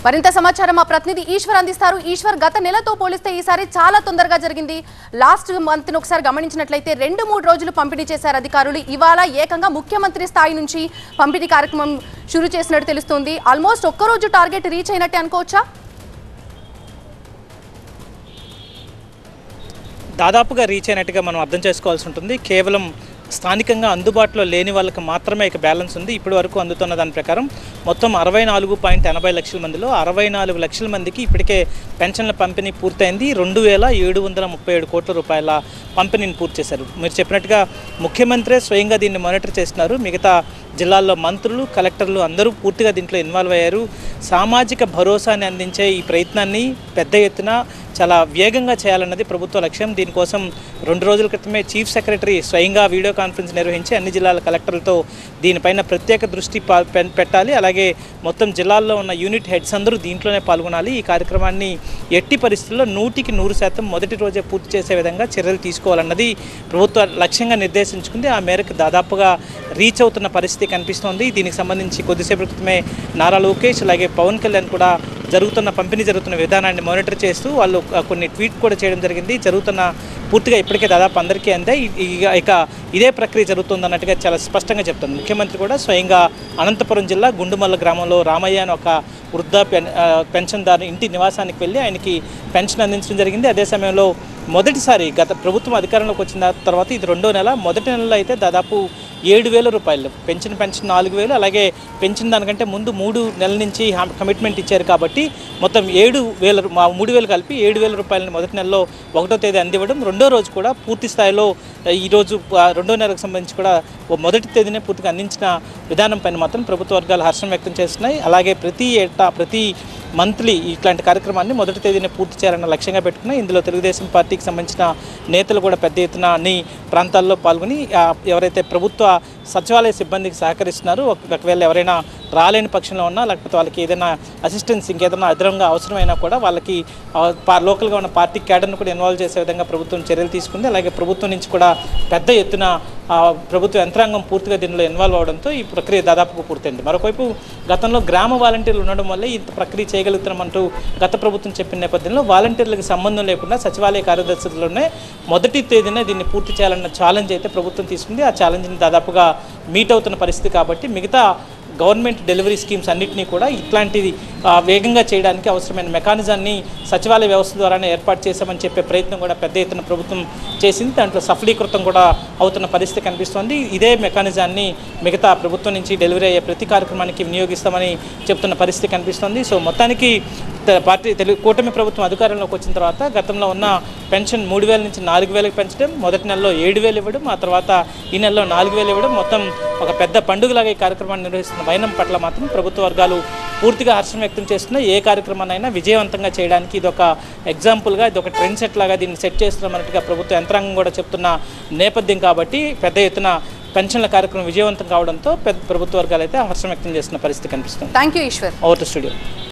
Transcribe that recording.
మరింత సమాచారం మా ప్రతినిధి ఈశ్వర్ అందిస్తారు ఈశ్వర్ గత నెలతో పోలిస్తే ఈసారి చాలా తొందరగా జరిగింది లాస్ట్ మంత్ ఒకసారి గమనించినట్లయితే రెండు మూడు రోజులు పంపిణీ చేశారు అధికారులు ఇవాళ ఏకంగా ముఖ్యమంత్రి స్థాయి నుంచి పంపిణీ కార్యక్రమం షురూ చేసినట్టు తెలుస్తుంది ఆల్మోస్ట్ ఒక్కరోజు టార్గెట్ రీచ్ అయినట్టే అనుకోవచ్చా దాదాపుగా రీచ్ అయినట్టుగా మనం అర్థం చేసుకోవాల్సి ఉంటుంది కేవలం స్థానికంగా అందుబాటులో లేని వాళ్ళకి మాత్రమే ఇక బ్యాలెన్స్ ఉంది ఇప్పటి వరకు అందుతున్న దాని ప్రకారం మొత్తం అరవై నాలుగు పాయింట్ ఎనభై లక్షల మందిలో అరవై నాలుగు లక్షల మందికి ఇప్పటికే పెన్షన్ల పంపిణీ పూర్తయింది రెండు వేల ఏడు వందల ముప్పై ఏడు కోట్ల రూపాయల పంపిణీని పూర్తి చేశారు మీరు చెప్పినట్టుగా ముఖ్యమంత్రే స్వయంగా దీన్ని మానిటర్ చేస్తున్నారు మిగతా జిల్లాల్లో మంత్రులు కలెక్టర్లు అందరూ పూర్తిగా దీంట్లో ఇన్వాల్వ్ అయ్యారు సామాజిక భరోసాని అందించే ఈ ప్రయత్నాన్ని పెద్ద ఎత్తున చాలా వేగంగా చేయాలన్నది ప్రభుత్వ లక్ష్యం దీనికోసం రెండు రోజుల క్రితమే చీఫ్ సెక్రటరీ స్వయంగా వీడియో కాన్ఫరెన్స్ నిర్వహించి అన్ని జిల్లాల కలెక్టర్లతో దీనిపైన ప్రత్యేక దృష్టి పా- పెన్- పెట్టాలి అలాగే మొత్తం జిల్లాల్లో ఉన్న యూనిట్ హెడ్స్ అందరూ దీంట్లోనే పాల్గొనాలి ఈ కార్యక్రమాన్ని ఎట్టి పరిస్థితుల్లో నూటికి నూరు శాతం మొదటి రోజే పూర్తి చేసే విధంగా చర్యలు తీసుకోవాలన్నది ప్రభుత్వ లక్ష్యంగా నిర్దేశించుకుంది ఆ మేరకు దాదాపుగా రీచ్ అవుతున్న పరిస్థితి కనిపిస్తోంది దీనికి సంబంధించి కొద్దిసేపటి క్రితమే నారా లోకేష్ అలాగే పవన్ కళ్యాణ్ కూడా జరుగుతున్న పంపిణీ జరుగుతున్న విధానాన్ని మానిటర్ చేస్తూ వాళ్ళు ఆ, కొన్ని ట్వీట్ కూడా చేయడం జరిగింది జరుగుతున్న పూర్తిగా ఇప్పటికే దాదాపు అందరికీ అందే ఇ- ఇక ఇక ఇదే ప్రక్రియ జరుగుతుంది అన్నట్టుగా చాలా స్పష్టంగా చెప్తుంది ముఖ్యమంత్రి కూడా స్వయంగా అనంతపురం జిల్లా గుండుమల్ల గ్రామంలో రామయ్య అని ఒక వృద్ధ పెన్ ఆ, పెన్షన్దారు ఇంటి నివాసానికి వెళ్ళి ఆయనకి పెన్షన్ అందించడం జరిగింది అదే సమయంలో మొదటిసారి గత ప్రభుత్వం అధికారంలోకి వచ్చిన తర్వాత ఇది రెండో నెల మొదటి నెలలో అయితే దాదాపు ఏడు వేల రూపాయలు పెన్షన్ పెన్షన్ నాలుగు వేలు అలాగే పెన్షన్ దానికంటే ముందు మూడు నెలల నుంచి హామ్- కమిట్మెంట్ ఇచ్చారు కాబట్టి మొత్తం ఏడు వేల రూ- మా మూడు వేలు కలిపి ఏడు వేల రూపాయలని మొదటి నెలలో ఒకటో తేదీ అందివ్వడం రెండో రోజు కూడా పూర్తి స్థాయిలో ఆ, ఈరోజు ఆ, రెండో నెలకు సంబంధించి కూడా ఓ మొదటి తేదీనే పూర్తిగా అందించిన విధానం పైన మాత్రం ప్రభుత్వ వర్గాలు హర్షం వ్యక్తం చేస్తున్నాయి అలాగే ప్రతి ఏటా ప్రతి మంత్లీ ఇట్లాంటి కార్యక్రమాన్ని మొదటి తేదీనే పూర్తి చేయాలన్న లక్ష్యంగా పెట్టుకున్నాయి ఇందులో తెలుగుదేశం పార్టీకి సంబంధించిన నేతలు కూడా పెద్ద ఎత్తున అన్ని ప్రాంతాల్లో పాల్గొని ఆ, ఎవరైతే ప్రభుత్వ సచివాలయ సిబ్బందికి సహకరిస్తున్నారో ఒక- ఒకవేళ ఎవరైనా రాలేని పక్షంలో ఉన్నా లేకపోతే వాళ్ళకి ఏదైనా అసిస్టెన్స్ ఇంకేదైనా అదనంగా అవసరమైనా కూడా వాళ్ళకి ఆ, పా- లోకల్గా ఉన్న పార్టీ క్యాడర్ను కూడా ఇన్వాల్వ్ చేసే విధంగా ప్రభుత్వం చర్యలు తీసుకుంది అలాగే ప్రభుత్వం నుంచి కూడా పెద్ద ఎత్తున ఆ, ప్రభుత్వ యంత్రాంగం పూర్తిగా దీనిలో ఇన్వాల్వ్ అవడంతో ఈ ప్రక్రియ దాదాపుగా పూర్తయింది మరోవైపు గతంలో గ్రామ వాలంటీర్లు ఉండడం వల్లే ఇంత ప్రక్రియ చేయగలుగుతున్నామంటూ గత ప్రభుత్వం చెప్పిన నేపథ్యంలో వాలంటీర్లకు సంబంధం లేకుండా సచివాలయ కార్యదర్శుల్లోనే మొదటి తేదీనే దీన్ని పూర్తి చేయాలన్న ఛాలెంజ్ అయితే ప్రభుత్వం తీసుకుంది ఆ ఛాలెంజ్ని దాదాపుగా మీట్ అవుతున్న పరిస్థితి కాబట్టి మిగతా గవర్నమెంట్ డెలివరీ స్కీమ్స్ అన్నింటినీ కూడా ఇట్లాంటిది ఆ, వేగంగా చేయడానికి అవసరమైన మెకానిజాన్ని సచివాలయ వ్యవస్థ ద్వారానే ఏర్పాటు చేశామని చెప్పే ప్రయత్నం కూడా పెద్ద ఎత్తున ప్రభుత్వం చేసింది దాంట్లో సఫలీకృతం కూడా అవుతున్న పరిస్థితి కనిపిస్తోంది ఇదే మెకానిజాన్ని మిగతా ప్రభుత్వం నుంచి డెలివరీ అయ్యే ప్రతి కార్యక్రమానికి వినియోగిస్తామని చెప్తున్న పరిస్థితి కనిపిస్తోంది సో మొత్తానికి త- పార్టీ తెలుగు కూటమి ప్రభుత్వం అధికారంలోకి వచ్చిన తర్వాత గతంలో ఉన్న పెన్షన్ మూడు వేల నుంచి నాలుగు వేలకు పెంచడం మొదటి నెలలో ఏడు వేలు ఇవ్వడం ఆ తర్వాత ఈ నెలలో నాలుగు వేలు ఇవ్వడం మొత్తం ఒక పెద్ద పండుగలాగా ఈ కార్యక్రమాన్ని నిర్వహిస్తున్న వైనం పట్ల మాత్రం ప్రభుత్వ వర్గాలు పూర్తిగా హర్షం వ్యక్తం చేస్తున్నాయి ఏ కార్యక్రమాన్నైనా విజయవంతంగా చేయడానికి ఇది ఒక ఎగ్జాంపుల్గా ఇది ఒక ట్రెండ్ సెట్ లాగా దీన్ని సెట్ చేస్తున్నామన్నట్టుగా ప్రభుత్వ యంత్రాంగం కూడా చెప్తున్న నేపథ్యం కాబట్టి పెద్ద ఎత్తున పెన్షన్ల కార్యక్రమం విజయవంతం కావడంతో పెద్ద ప్రభుత్వ వర్గాలు అయితే హర్షం వ్యక్తం చేస్తున్న పరిస్థితి కనిపిస్తుంది thank you Eshwar over to studio